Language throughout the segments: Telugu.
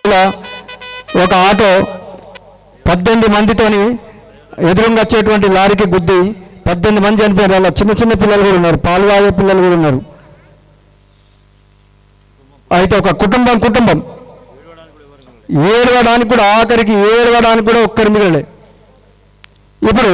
లోపల ఒక ఆటో పద్దెనిమిది మందితోని ఎదురుగా వచ్చేటువంటి లారీకి గుద్ది పద్దెనిమిది మంది చనిపోయారు అలా చిన్న చిన్న పిల్లలు కూడా ఉన్నారు పాలు తాగే పిల్లలు కూడా ఉన్నారు అయితే ఒక కుటుంబం కుటుంబం ఏడవడానికి కూడా ఆఖరికి ఏడవడానికి కూడా ఒక్కరి మిగలే ఇప్పుడు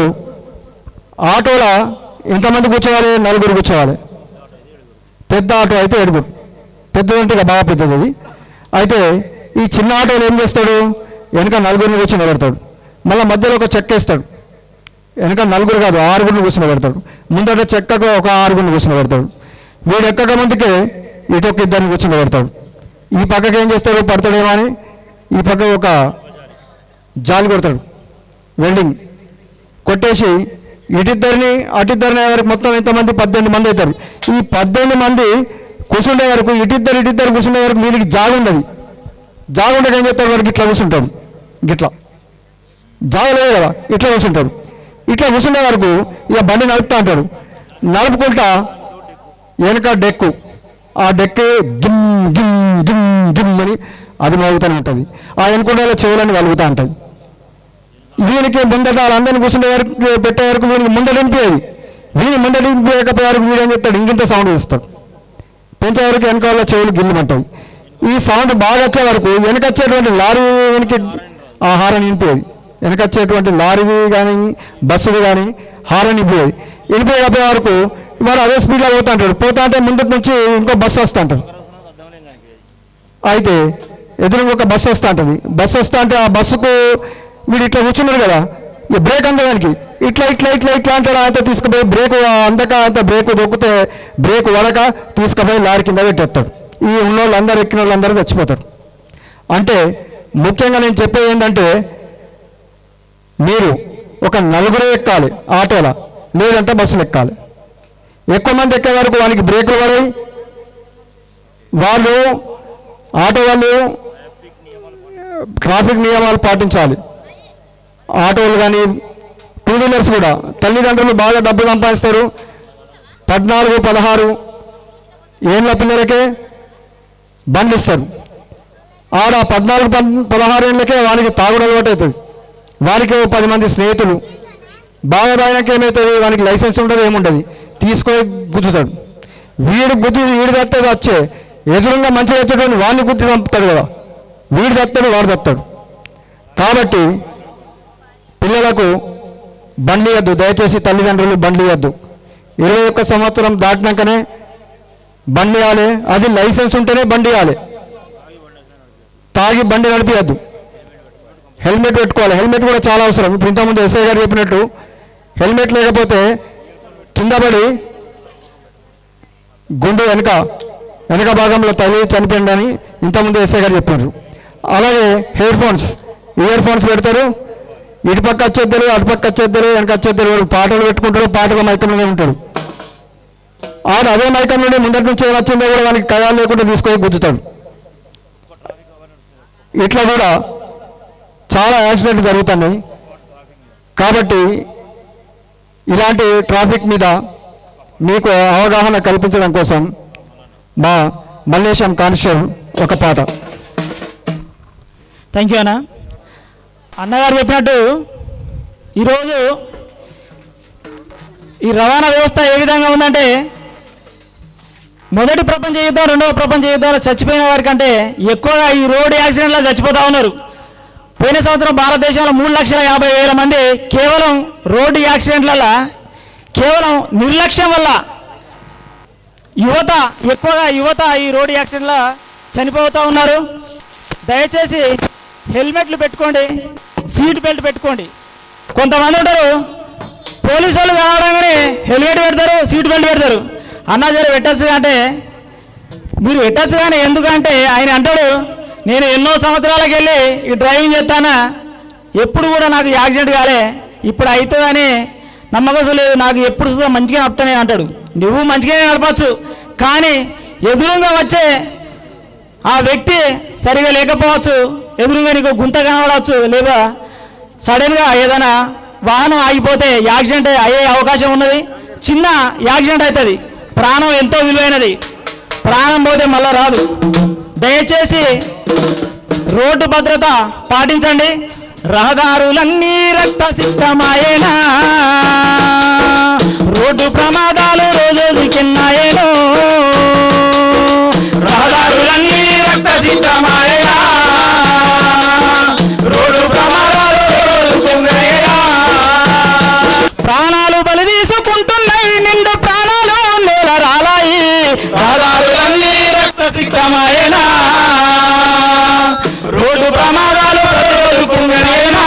ఆటోలో ఎంతమంది కూర్చోవాలి నలుగురు కూర్చోవాలి పెద్ద ఆటో అయితే ఏడుగురు పెద్దది అంటే ఇక బాగా పెద్దది అది అయితే ఈ చిన్న ఆటోలో ఏం చేస్తాడు వెనక నలుగురిని కూర్చొని పెడతాడు మళ్ళీ మధ్యలో ఒక చెక్క వేస్తాడు వెనక నలుగురు కాదు ఆరుగురిని కూర్చొని పెడతాడు ముందట చెక్కకు ఒక ఆరుగురిని కూర్చొని పెడతాడు వీడు ఎక్కక ముందుకే ఇటు ఒక ఇద్దరిని కూర్చొని పెడతాడు ఈ పక్కకి ఏం చేస్తాడు పడతాడేమో అని ఈ పక్క ఒక జాలి కొడతాడు వెల్డింగ్ కొట్టేసి ఇటిద్దరిని అటిద్దరిని అయ్యే వరకు మొత్తం ఎంతమంది పద్దెనిమిది మంది అవుతారు ఈ పద్దెనిమిది మంది కూర్చుండే వరకు ఇటిద్దరు ఇటిద్దరు కూర్చుండే వరకు వీరికి జాగుండదు జాగుండక ఏం చేస్తాడు వారికి ఇట్లా కూర్చుంటాడు గిట్లా జాగలేదు కదా ఇట్లా కూర్చుంటాడు ఇట్లా కూర్చునే వరకు ఇక బండి నడుపుతా అంటాడు నడుపుకుంటా వెనక డెక్కు ఆ డెక్కు గిమ్ గిమ్ గిమ్ గిమ్ అని అది మోగుతూనే ఉంటుంది ఆ వెనుకుంటే చెవులన్నీ వలుగుతూ ఉంటాయి వీనికి ముందట వాళ్ళందరినీ కూర్చునే వరకు పెట్టే వరకు వీనికి ముందట నింపేది వీని ముందట నింపేయకపోయే వరకు వీడు ఏం చెప్తాడు ఇంకింత సౌండ్ ఇస్తాడు పెంచే వరకు వెనక వాళ్ళ చెవులు గిల్లుమంటాయి ఈ సౌండ్ బాగా వచ్చే వరకు వెనక వచ్చేటువంటి లారీ వెనక్కి ఆ హారన్ నింపేది వెనక వచ్చేటువంటి లారీ కానీ బస్సులు కానీ హారన్ నింపేది వినిపోయకపోయే వరకు మరి అదే స్పీడ్లో పోతా అంటాడు పోతా అంటే ముందు నుంచి ఇంకో బస్సు వస్తా అంటాడు అయితే ఎదురు ఒక బస్సు వస్తా ఉంటుంది బస్సు వస్తా అంటే ఆ బస్సుకు వీడు ఇట్లా కూర్చున్నాడు కదా ఈ బ్రేక్ అందడానికి ఇట్లా ఇట్లా ఇట్లా ఇట్లా అంటాడు అంత తీసుకుపోయి బ్రేక్ అందక అంత బ్రేక్ దొక్కితే బ్రేక్ వడక తీసుకుపోయి లారీ కింద పెట్టేస్తాడు ఈ ఉన్న వాళ్ళందరూ ఎక్కిన వాళ్ళందరూ చచ్చిపోతారు అంటే ముఖ్యంగా నేను చెప్పేది ఏంటంటే మీరు ఒక నలుగురే ఎక్కాలి ఆటోలో లేదంటే బస్సులు ఎక్కాలి ఎక్కువ మంది ఎక్కే వరకు వాళ్ళకి బ్రేకులు పడాయి వాళ్ళు ఆటో వాళ్ళు ట్రాఫిక్ నియమాలు పాటించాలి ఆటోలు కానీ టూ వీలర్స్ కూడా తల్లిదండ్రులు బాగా డబ్బు సంపాదిస్తారు పద్నాలుగు పదహారు ఏళ్ళ పిల్లలకే బండ్లు ఇస్తారు ఆడ పద్నాలుగు పద్ పదహారు ఏళ్ళకే వానికి తాగుడు అలవాటు అవుతుంది వానికి ఓ పది మంది స్నేహితులు బాగా తాగినాక ఏమవుతుంది వానికి లైసెన్స్ ఉండదు ఏముండదు తీసుకొని గుద్దుతాడు వీడు గుద్దు వీడు తత్తే వచ్చే ఎదురుగా మంచిగా వచ్చేటువంటి వాడిని గుద్ది చంపుతాడు కదా వీడు తత్తాడు వాడు తత్తాడు కాబట్టి పిల్లలకు బండ్లు ఇవ్వద్దు దయచేసి తల్లిదండ్రులు బండ్లు ఇవ్వద్దు ఇరవై ఒక్క సంవత్సరం దాటినాకనే బండి ఇవ్వాలి అది లైసెన్స్ ఉంటేనే బండి ఇవ్వాలి తాగి బండి నడిపియద్దు హెల్మెట్ పెట్టుకోవాలి హెల్మెట్ కూడా చాలా అవసరం ఇప్పుడు ఇంతకుముందు ఎస్ఐ గారు చెప్పినట్టు హెల్మెట్ లేకపోతే కింద పడి గుండె వెనక వెనక భాగంలో తల్లి చనిపోయింది అని ఇంతకుముందు ఎస్ఐ గారు చెప్పారు అలాగే హెయిర్ ఫోన్స్ ఇయర్ ఫోన్స్ పెడతారు ఇటు పక్క వచ్చేద్దరు అటు పక్క వచ్చేద్దరు వెనక వచ్చేద్దరు వాడు పాటలు పెట్టుకుంటారు పాటల మైకంలోనే ఉంటాడు ఆడు అదే మైకంలోనే ముందటి నుంచి ఏమొచ్చిందో కూడా వానికి కయాలు లేకుండా తీసుకొని గుద్దుతాడు ఇట్లా కూడా చాలా యాక్సిడెంట్లు జరుగుతున్నాయి కాబట్టి ఇలాంటి ట్రాఫిక్ మీద మీకు అవగాహన కల్పించడం కోసం మా మల్లేశం కానిస్టేబుల్ ఒక పాట థ్యాంక్ యూ అన్న అన్నగారు చెప్పినట్టు ఈరోజు ఈ రవాణా వ్యవస్థ ఏ విధంగా ఉందంటే మొదటి ప్రపంచ యుద్ధం రెండవ ప్రపంచ యుద్ధంలో చచ్చిపోయిన వారికంటే ఎక్కువగా ఈ రోడ్డు యాక్సిడెంట్లో చచ్చిపోతూ ఉన్నారు పోయిన సంవత్సరం భారతదేశంలో మూడు లక్షల యాభై వేల మంది కేవలం రోడ్డు యాక్సిడెంట్లలో కేవలం నిర్లక్ష్యం వల్ల యువత ఎక్కువగా యువత ఈ రోడ్డు యాక్సిడెంట్లో చనిపోతూ ఉన్నారు దయచేసి హెల్మెట్లు పెట్టుకోండి సీట్ బెల్ట్ పెట్టుకోండి కొంతమంది ఉంటారు పోలీసు వాళ్ళు కావడంగానే హెల్మెట్ పెడతారు సీట్ బెల్ట్ పెడతారు అన్నా జర పెట్టచ్చు అంటే మీరు పెట్టచ్చు కానీ ఎందుకంటే ఆయన అంటాడు నేను ఎన్నో సంవత్సరాలకు వెళ్ళి ఈ డ్రైవింగ్ చేస్తానా ఎప్పుడు కూడా నాకు యాక్సిడెంట్ కాలే ఇప్పుడు అవుతుందని నమ్మకం లేదు నాకు ఎప్పుడు సుధా మంచిగా నడుపుతానే అంటాడు నువ్వు మంచిగానే నడపచ్చు కానీ ఎదురుగా వచ్చే ఆ వ్యక్తి సరిగా లేకపోవచ్చు ఎదురుగా నీకు గుంత కనబడవచ్చు లేదా సడన్గా ఏదైనా వాహనం ఆగిపోతే యాక్సిడెంట్ అయ్యే అవకాశం ఉన్నది చిన్న యాక్సిడెంట్ అవుతుంది ప్రాణం ఎంతో విలువైనది ప్రాణం పోతే మళ్ళా రాదు దయచేసి రోడ్డు భద్రత పాటించండి రహదారులన్నీ రక్త సిద్ధమాయేనా రోడ్డు ప్రమాదాలు రోజు కిన్నాయేనో రహదారులన్నీ రక్త సిద్ధమాయేనా రోడ్డు ప్రమాదాలు రోజు కిన్నాయేనా ప్రాణాలు బలి తీసుకుంటున్నాయి నిండు ప్రాణాలు నేల రాలాయి రహదారులన్నీ రక్త సిద్ధమాయేనా రోడ్డు ప్రమాదాలు రోజు కుంగనేనా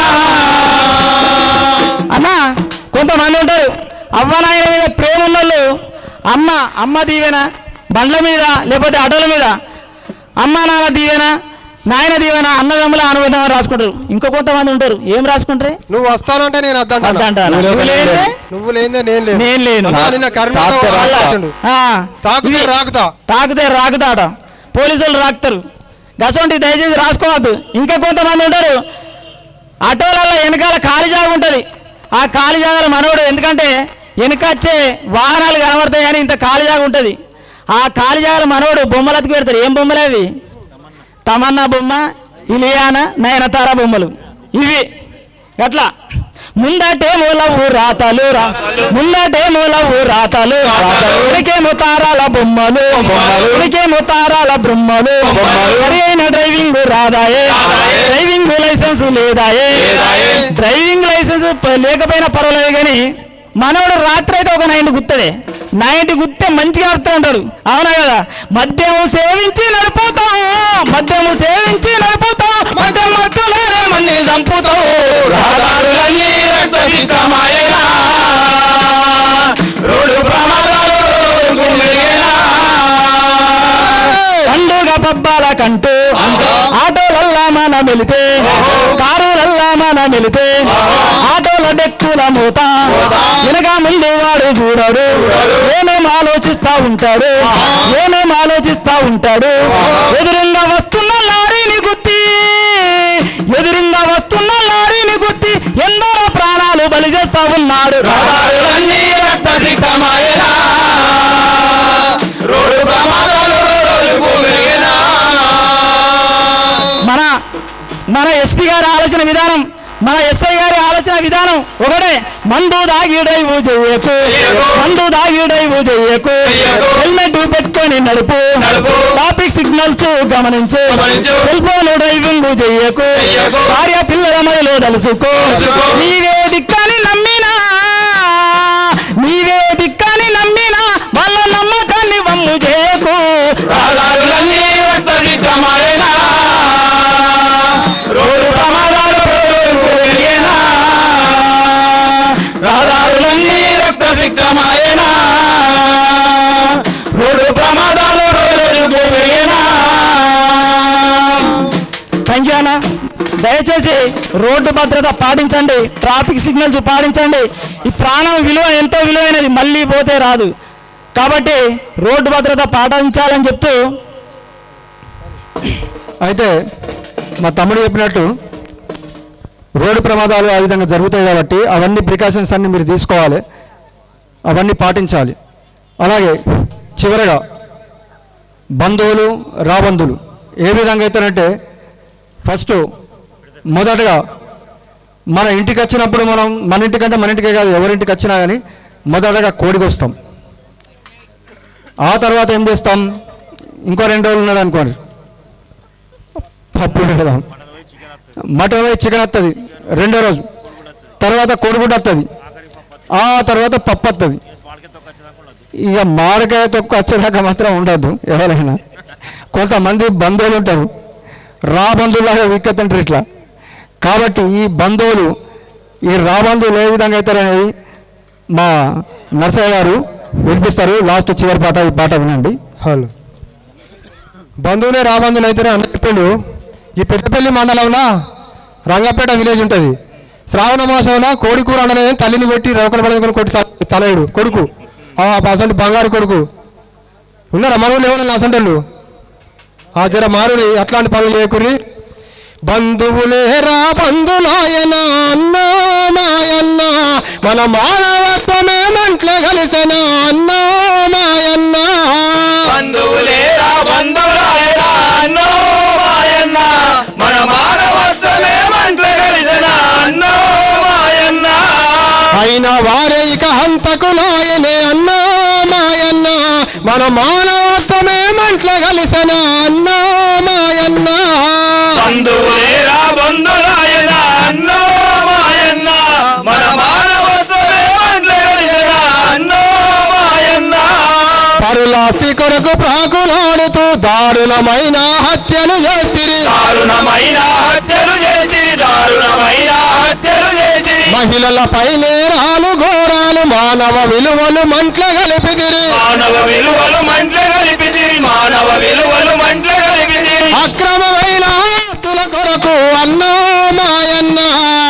అన్న కొంతమంది ఉంటారు అవ్వ నాయన మీద ప్రేమ ఉన్నోళ్ళు అమ్మ అమ్మ దీవెన బండ్ల మీద లేకపోతే ఆటోల మీద అమ్మ నాన్న దీవెన నాయన దీవెన అన్నదమ్ముల అనుబంధం అని రాసుకుంటారు ఇంకో కొంతమంది ఉంటారు ఏం రాసుకుంటారే నువ్వు వస్తానంటే నేను వద్దంటాను వద్దంటాను. నువ్వు నువ్వు లేకపోతే లేనిదే నువ్వు లేదే నేను లేను నేను లేను. అన్నా, నిన్న కరీంనగర్ తాకితే వాళ్ళు రాకుతా. వచ్చిండు. ఆ, తాకితే ఇవి- రాకుతా తాకితే రాకుతాట పోలీసులు రాకుతారు గసంటి దయచేసి రాసుకోవద్దు ఇంకా కొంతమంది ఉంటారు ఆటోలలో వెనకాల ఖాళీ జాగా ఉంటుంది ఆ ఖాళీ జాగాలో మనోడు ఎందుకంటే వెనక వచ్చే వాహనాలు కనబడతాయి కానీ ఇంత ఖాళీ జాగా ఉంటుంది ఆ ఖాళీ జాగాలో మనోడు బొమ్మలు అతికి పెడతారు ఏం బొమ్మలు అవి తమన్నా బొమ్మ ఇలియానా నయనతార బొమ్మలు ఇవి అట్లా ముందటే మూలవు రాతలు రా ముందటే మూలవు రాతలు ఉడికేమో తారాల బొమ్మలు ఉడికేమో తారాల బొమ్మలు సరి అయిన డ్రైవింగ్ రాదాయే డ్రైవింగ్ లైసెన్స్ లేదాయే డ్రైవింగ్ లైసెన్స్ ప- లేకపోయినా పర్వాలేదు కానీ మనోడు రాత్రి అయితే ఒక నైన్టీ గుత్తడే నైన్టీ గుత్తే మంచిగా ఆడుతూ ఉంటాడు అవునా కదా మద్యము సేవించి నడుపుతాం మద్యము సేవించి నడుపుతాం మద్యం మత్తులోనే మందిని చంపుతాం రహదారులన్నీ రక్తసిద్ధమాయేనా రోడ్డు ప్రమాదాలు రోజుకు మెరుగేనా? పండుగ పబ్బాల కంటూ ఆటోలల్లా మన మెలితే కారులల్లా మన మెలితే ఆటోల డెక్కుల మూత వెనక ముందు వాడు చూడడు ఏమేం ఆలోచిస్తా ఉంటాడు ఏమేం ఆలోచిస్తా ఉంటాడు ఎదురుగా వస్తున్న లారీని గుత్తి ఎదురుగా వస్తున్న లారీని గుత్తి ఎందరో ప్రాణాలు బలి చేస్తా ఉన్నాడు రహదారులన్నీ రక్తసిద్ధమాయేనా రోడ్డు ప్రమాదాలు రోజుకు మెరుగేనా? మన మన ఎస్పీ గారి ఆలోచన విధానం మన ఎస్ఐ గారి ఆలోచన విధానం ఒకటే మందు దాగిడైవు చెయ్యకు మందు దాగిడైవు చెయ్యకు హెల్మెట్ పెట్టుకొని నడుపు ట్రాఫిక్ సిగ్నల్స్ గమనించు సెల్ ఫోన్ డ్రైవింగ్ చెయ్యకు భార్య పిల్లల మదిలో తలుసుకో నీవే దిక్కని నమ్మినా నీవే దిక్కని నమ్మినా వాళ్ళ నమ్మకాన్ని వమ్ము చేయకు రహదారులన్నీ రక్తసిద్ధమాయేనా? రోడ్డు ప్రమాదాలు రోజుకు పెరిగేనా? రహదారులన్నీ రక్తసిద్ధమాయేనా? రోడ్డు ప్రమాదాలు రోజుకు పెరిగేనా? థ్యాంక్ యూ అన్న దయచేసి రోడ్డు భద్రత పాటించండి ట్రాఫిక్ సిగ్నల్స్ పాటించండి ఈ ప్రాణం విలువ ఎంతో విలువైనది మళ్ళీ పోతే రాదు కాబట్టి రోడ్డు భద్రత పాటించాలని చెప్తూ అయితే మా తమ్ముడు చెప్పినట్టు రోడ్డు ప్రమాదాలు ఆ విధంగా జరుగుతాయి కాబట్టి అవన్నీ ప్రికాషన్స్ అన్ని మీరు తీసుకోవాలి అవన్నీ పాటించాలి అలాగే చివరగా బంధువులు రాబంధువులు ఏ విధంగా అవుతారంటే ఫస్ట్ మొదటగా మన ఇంటికి వచ్చినప్పుడు మనం మన ఇంటికంటే మన ఇంటికే కాదు ఎవరింటికి వచ్చినా కానీ మొదటగా కోడికి వస్తాం ఆ తర్వాత ఏం చేస్తాం ఇంకో రెండు రోజులు ఉన్నాడు అనుకోండి పప్పు పెడదాం మటన్ పోయి చికెన్ వస్తుంది రెండో రోజు తర్వాత కోడిగుడ్డు వస్తుంది ఆ తర్వాత పప్పు వస్తుంది ఇక మామిడికాయ తొక్కు వచ్చేదాకా మాత్రం ఉండద్దు ఎవరైనా కొంతమంది బంధువులు ఉంటారు రా బంధువులాగా విక్కతంటారు ఇట్లా కాబట్టి ఈ బంధువులు ఈ రా బంధువులు ఏ విధంగా అవుతారు అనేది మా నర్సయ్య గారు వినిపిస్తారు లాస్ట్ చివరి పాట ఈ పాట వినండి హలో బంధువులే రాబంధువులు అయితే అన్న చెప్పిండు ఈ పెద్దపల్లి మండలంలో రంగపేట విలేజ్ ఉంటుంది శ్రావణ మాసంలో కోడి కూర అనేది తల్లిని పెట్టి రోకలు పడుకొని కొట్టి స- తలయుడు కొడుకు ఆ అసలు బంగారు కొడుకు ఉన్నారా మనవులు ఏమన్నా అసంటోళ్ళు ఆ జర మారుని అట్లాంటి పనులు చేయకుర్రి బంధువులే రా బంధులాయన అన్నా మాయన్న మన మానవత్వమే మంట్లే కలిసిన అన్నా మాయన్న బంధువులేరా బంధువులాయరా అన్నో మాయన్న మన అయిన వారే ఇక హంతకులాయనే అన్నా మాయన్న మన మానవత్వమే మంట్ల కలిసిన అన్నా మాయన్న బంధువులేరా బంధురాయన అన్నో మాయన్న మన మానవత్వమే మండలిన అన్నో మాయన్న పరులాస్తి కొరకు ప్రాకులాడుతూ దారుణమైన హత్యలు చేస్తిరి దారుణమైన హత్యలు చేసిరి దారుణమైన హత్యలు చేసిరి మహిళలపై నేరాలు ఘోరాలు మానవ విలువలు మంట్ల కలిపిదిరి మానవ విలువలు మంటలు కలిపిదిరి మానవ విలువలు మంటలు కలిపిదిరి అక్రమమైన ఆస్తుల కొరకు అన్నా మాయన్న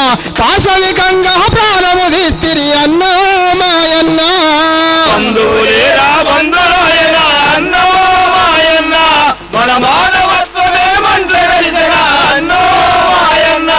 పాశవికంగా ప్రాణము తీస్తిరి అన్నా మాయన్న బంధువులేరా బంధురాయన అన్నో మాయన్న మన మానవత్వమే మంటలు కలిసిన అన్నో మాయన్న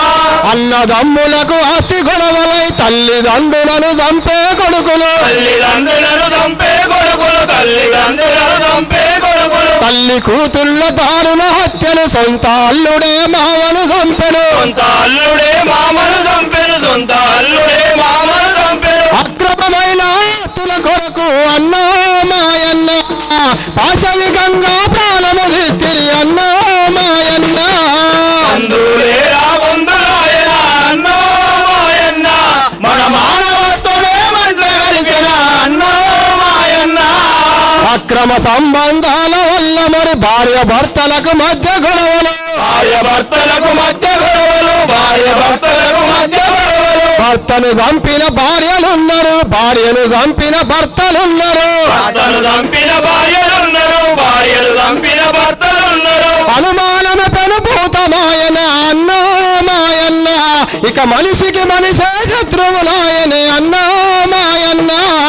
అన్నదమ్ములకు ఆస్తి గొడవలై తల్లిదండ్రులను చంపే కొడుకులు తల్లిదండ్రులను చంపే కొడుకులు తల్లిదండ్రులను చంపే కొడుకులు తల్లి కూతుళ్ళ దారుణ హత్యలు సొంత అల్లుడే మావను చంపెను సొంత అల్లుడే మామను చంపెను సొంత అల్లుడే మామను చంపెను అక్రమమైన ఆస్తుల కొరకు అన్నా మాయన్న పాశవికంగా ప్రాణము తీస్తిరి అన్నా మాయన్న బంధువులేరా బంధురాయన అన్నో మాయన్న మన మానవత్వమే మంటలు కలిసిన అన్నో మాయన్న అక్రమ సంబంధాల వల్ల మరి భార్య భర్తలకు మధ్య గొడవలు భార్య భర్తలకు మధ్య గొడవలు భార్య భర్తలకు మధ్య గొడవలు భర్తను చంపిన భార్యలున్నారు భార్యను చంపిన భర్తలున్నారు భర్తను చంపిన భార్యలున్నారు భార్యలు చంపిన భర్తలున్నారు అనుమానమ పెనుభూతమాయన అన్నా మాయన్న ఇక మనిషికి మనిషే శత్రువులాయనే అన్నా మాయన్న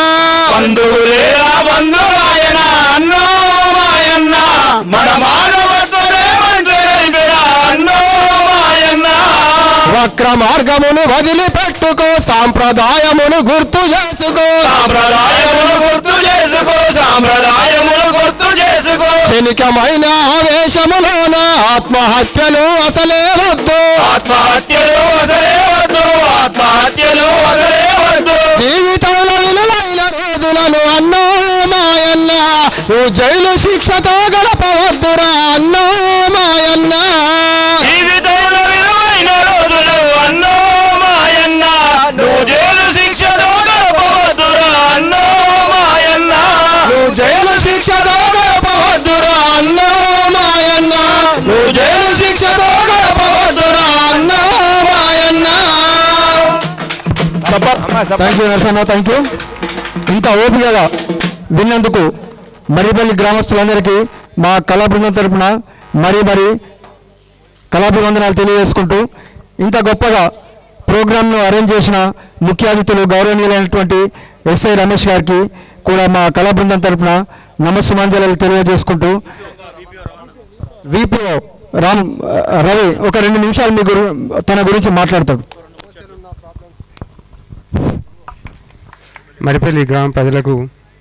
బంధువులేరా బంధువాయన అన్నో మాయన్న మన మానవత్వమే మంటలు కలిసిన అన్నో మాయన్న వక్ర మార్గమును వదిలిపెట్టుకో సాంప్రదాయమును గుర్తు చేసుకో సాంప్రదాయములు గుర్తు చేసుకో సాంప్రదాయములు గుర్తు చేసుకో క్షణికమైన ఆవేశములోన ఆత్మహత్యలు అసలే వద్దు ఆత్మహత్యలు అసలే వద్దు ఆత్మహత్యలు అసలే వద్దు జీవితంలో విలువైన రోజులను అన్నా మాయన్న నువ్వు జైలు శిక్షతో గడపవద్దురా అన్నా మాయన్న జీవితంలో విలువైన రోజులు అన్నో మాయన్న నువ్వు జైలు శిక్షతో గడపవద్దురా అన్నో మాయన్న నువ్వు జైలు శిక్షతో గడపవద్దురా అన్నా మాయన్న నువ్వు జైలు శిక్షతో గడపవద్దురా అన్నా మాయన్న thank you Narasanna thank you ఇంత ఓపికగా విన్నందుకు మరిపల్లి గ్రామస్తులందరికీ మా కళా బృందం తరపున మరీ మరీ కళాభివందనాలు తెలియజేసుకుంటూ ఇంత గొప్పగా ప్రోగ్రాంను అరేంజ్ చేసిన ముఖ్య అతిథులు గౌరవనీయులైనటువంటి ఎస్ఐ రమేష్ గారికి కూడా మా కళా బృందం తరపున నమస్సుమాంజలు తెలియజేసుకుంటూ విపిఓ రామ్ రవి ఒక రెండు నిమిషాలు మీ గురి తన గురించి మాట్లాడతాడు మరిపల్లి గ్రామ ప్రజలకు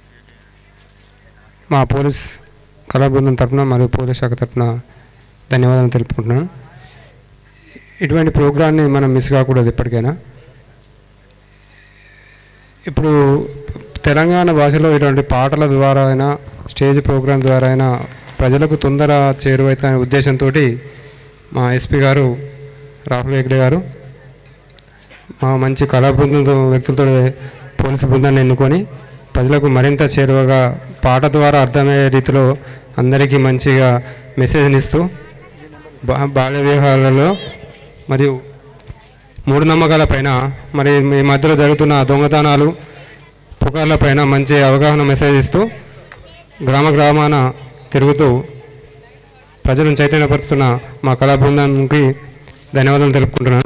మా పోలీస్ కళా బృందం తరపున మరియు పోలీస్ శాఖ తరపున ధన్యవాదాలు తెలుపుకుంటున్నాను ఇటువంటి ప్రోగ్రాన్ని మనం మిస్ కాకూడదు ఎప్పటికైనా ఇప్పుడు తెలంగాణ భాషలో ఇటువంటి పాటల ద్వారా అయినా స్టేజ్ ప్రోగ్రాం ద్వారా అయినా ప్రజలకు తొందర చేరువైతే ఉద్దేశంతో మా ఎస్పీ గారు రాహుల్ హెగ్డే గారు మా మంచి కళా బృందంతో వ్యక్తులతో పోలీసు బృందాన్ని ఎన్నుకొని ప్రజలకు మరింత చేరువగా పాట ద్వారా అర్థమయ్యే రీతిలో అందరికీ మంచిగా మెసేజ్ని ఇస్తూ బా బాల్య వివాహాలలో మరియు మూఢనమ్మకాల పైన మరి ఈ మధ్యలో జరుగుతున్న దొంగతనాలు పుకార్ల పైన మంచి అవగాహన మెసేజ్ ఇస్తూ గ్రామ గ్రామాన తిరుగుతూ ప్రజలను చైతన్యపరుస్తున్న మా కళా బృందానికి ధన్యవాదాలు తెలుపుకుంటున్నాను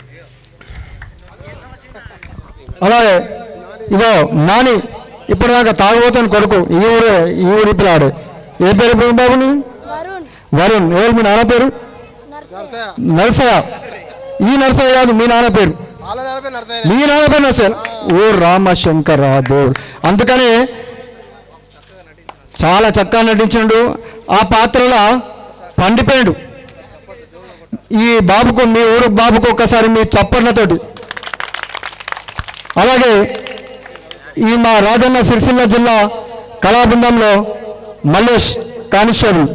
అలాగే ఇగో నాని ఇప్పుడు దాకా తాగుబోతున్న కొడుకు ఈ ఊరే ఈ ఊరి పిల్లాడు ఏ పేరు ఇప్పుడు బాబుని వరుణ్ వరుణ్ ఎవరు మీ నాన్న పేరు నర్సయ్య నరసయ్య ఈ నరసయ్య కాదు మీ నాన్న పేరు మీ నాన్న పేరు నరసయ్య ఓ రామశంకర దేవుడు అందుకనే చాలా చక్కగా నటించిండు ఆ పాత్రలో పండిపోయాడు ఈ బాబుకు మీ ఊరు బాబుకు ఒక్కసారి మీ చప్పట్లతోటి అలాగే ఈ మా రాజన్న సిరిసిల్ల జిల్లా కళాబృందంలో మల్లేష్ కానిస్టేబుల్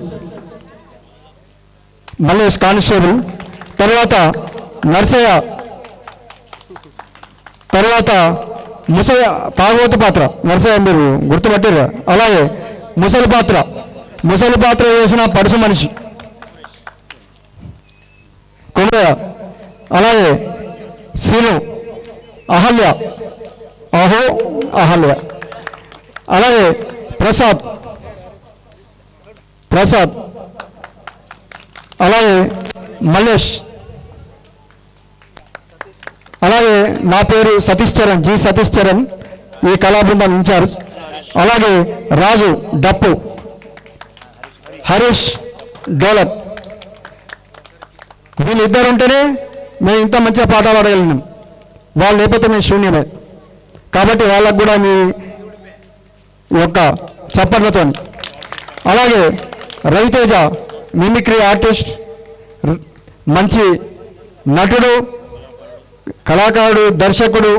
మల్లేష్ కానిస్టేబుల్ తర్వాత నర్సయ్య తర్వాత ముసలి తాగోతు పాత్ర నరసయ్య మీరు గుర్తుపట్టారు అలాగే ముసలి పాత్ర ముసలి పాత్ర వేసిన పరుసు మనిషి కొమరయ్య అలాగే సీను అహల్య అహో అహల్య అలాగే ప్రసాద్ ప్రసాద్ అలాగే మల్లేష్ అలాగే నా పేరు సతీష్ చరణ్ జి సతీష్ చరణ్ ఈ కళాబృందం ఇన్ఛార్జ్ అలాగే రాజు డప్పు హరీష్ డోలర్ వీళ్ళిద్దరు ఉంటేనే మేము ఇంత మంచిగా పాట పాడగలిగినాం వాళ్ళు లేకపోతే మేము శూన్యమే కాబట్టి వాళ్ళకు కూడా మీ యొక్క చప్పట్లతో అలాగే రవితేజ మిమిక్రీ ఆర్టిస్ట్ ర- మంచి నటుడు కళాకారుడు దర్శకుడు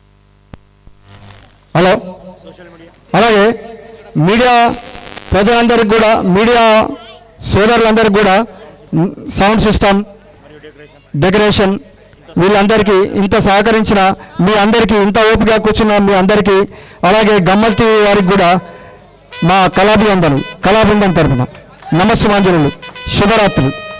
హలో అలాగే మీడియా ప్రజలందరికీ కూడా మీడియా సోదరులందరికీ కూడా మ్, సౌండ్ సిస్టమ్ డెకరేషన్ వీళ్ళందరికీ ఇంత సహకరించిన మీ అందరికీ ఇంత ఓపిక కూర్చున్న మీ అందరికీ అలాగే గమ్మల్ టీవీ వారికి కూడా మా కళాభివందనలు కళాబృందం తరపున నమస్సుమాంజనులు శుభరాత్రులు